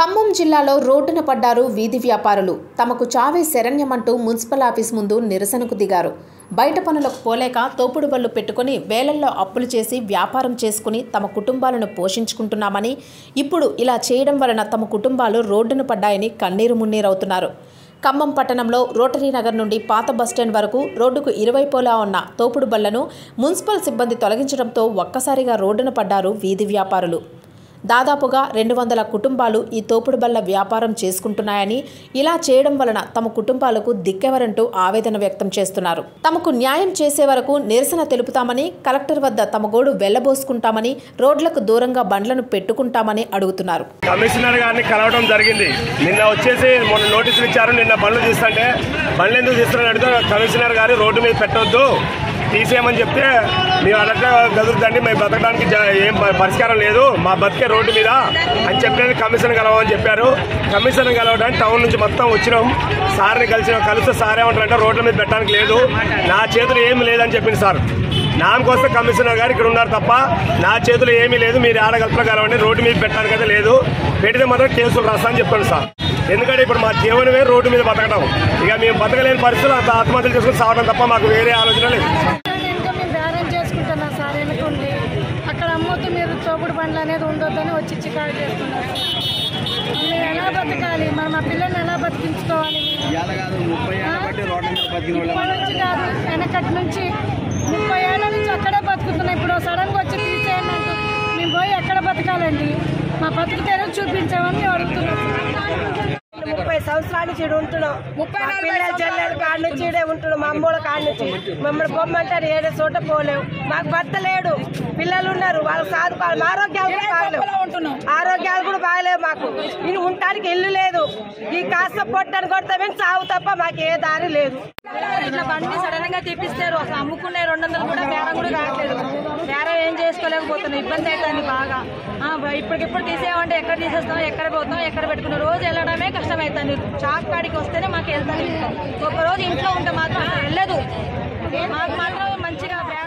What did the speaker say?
ఖమ్మం జిల్లాలో రోడ్డున పడ్డారు వీధి వ్యాపారులు తమకు చావే శరణ్యమంటూ మున్సిపల్ ఆఫీస్ ముందు నిరసనకు దిగారు బయట పనులకు పోలేక తోపుడు బళ్ళు పెట్టుకుని వేలల్లో అప్పులు చేసి వ్యాపారం చేసుకుని తమ కుటుంబాలను పోషించుకుంటున్నామని ఇప్పుడు ఇలా చేయడం వలన తమ కుటుంబాలు రోడ్డున పడ్డాయని కన్నీరు మున్నీరవుతున్నారు ఖమ్మం పట్టణంలో రోటరీ నగర్ నుండి పాత బస్టాండ్ వరకు రోడ్డుకు ఇరువైపులా ఉన్న తోపుడు బళ్లను మున్సిపల్ సిబ్బంది తొలగించడంతో ఒక్కసారిగా రోడ్డున పడ్డారు వీధి వ్యాపారులు దాదాపుగా రెండు వందల కుటుంబాలు ఈ తోపుడు బల్ల వ్యాపారం చేసుకుంటున్నాయని ఇలా చేయడం వలన తమ కుటుంబాలకు దిక్కెవరంటూ ఆవేదన వ్యక్తం చేస్తున్నారు తమకు న్యాయం చేసే వరకు నిరసన తెలుపుతామని కలెక్టర్ వద్ద తమ గోడు వెళ్లబోసుకుంటామని రోడ్లకు దూరంగా బండ్లను పెట్టుకుంటామని అడుగుతున్నారు కమిషనర్ గారిని కలవడం జరిగింది నిన్న వచ్చేసి మొన్న నోటీసులు ఇచ్చారు నిన్న బండ్లు తీస్తుంటే బండ్లు ఎందుకు తీస్తున్నారని అడిగితే కమిషనర్ గారు రోడ్డు మీద పెట్టొద్దు తీసేయమని చెప్తే మేము అడగ గదురుతండి మేము బతకడానికి జ- ఏం ప- పరిష్కారం లేదు మా బతికే రోడ్డు మీద అని చెప్పినది కమిషనర్ కలవమని చెప్పారు కమిషనర్ కలవడానికి టౌన్ నుంచి మొత్తం వచ్చినాం సార్ని కలిసిన కలిస్తే సార్ ఏమంటారంటే రోడ్ల మీద పెట్టడానికి లేదు నా చేతులు ఏమి లేదని చెప్పింది సార్ నామకొస్తే కమిషనర్ గారు ఇక్కడ ఉన్నారు తప్ప నా చేతులు ఏమీ లేదు మీరు ఆడగలుపులో కలవండి రోడ్డు మీద పెట్టడానికి అయితే లేదు పెడితే మాత్రం కేసులు రాస్తా అని చెప్పాను సార్ ఎందుకంటే ఇప్పుడు మా జీవనమే రోడ్డు మీద బతకడం ఇక మేము బతకలేని పరిస్థితులు అంత ఆత్మహత్యలు చేసుకుని సావడం తప్ప మాకు వేరే ఆలోచన లేదు ఇంకా మేము బేరం చేసుకుంటున్నా సార్ వెనుకుండి అక్కడ అమ్మొద్దు మీరు తోపుడు బండ్లు అనేది ఉండొద్దని వచ్చి చికాకు చేస్తున్నారు మేము ఎలా బతకాలి మరి మా పిల్లల్ని ఎలా బతికించుకోవాలి ఇవాళ కాదు ముప్పై ఏళ్ళ బట్టి రోడ్ల మీద బతికిన వాళ్ళు ఇప్పటి నుంచి కాదు వెనకటి నుంచి ముప్పై ఏళ్ళ నుంచి అక్కడే బతుకుతున్నాం ఇప్పుడు సడన్గా వచ్చి తీసేయండి అంటూ మేము పోయి ఎక్కడ బతకాలండి మా బతుకు తెరువు చూపించామని మేము అడుగుతున్నాం ముప్పై సంవత్సరాల నుంచి ఈడ ఉంటున్నాం మా పిల్లల చెల్లెలు కాడ నుంచి ఈడే ఉంటున్నాం మా అమ్మోళ్ళ కాడ నుంచి మమ్మల్ని పొమ్మంటారు ఏడే చోట పోలేవు మాకు భర్త లేడు పిల్లలు ఉన్నారు వాళ్ళకి సాదుకోవాలి మా ఆరోగ్యాలు కూడా బాగలేవు ఆరోగ్యాలు కూడా బాగలేవు మాకు ఇది ఉండటానికి ఇల్లు లేదు ఈ కాస్త పొట్టని కొడతామే సాగు తప్ప మాకు ఏ దారి లేదు ఇట్లా బండి సడన్ గా తెప్పిస్తారు అసలు అమ్ముకునే రెండు వందలు కూడా బేరం కూడా రావట్లేదు బేరం ఏం చేసుకోలేకపోతున్నాం ఇబ్బంది అవుతుంది బాగా ఆ, ఇప్పటికిప్పుడు తీసేయమంటే ఎక్కడ తీసేస్తాం ఎక్కడ పోతాం ఎక్కడ పెట్టుకున్నాం రోజు వెళ్ళడమే కష్టం అవుతుంది షాప్ కాడికి వస్తేనే మాకు వెళ్తాను ఒక రోజు ఇంట్లో ఉంటే మాత్రం అసలు వెళ్ళదు మాకు మాత్రం మంచిగా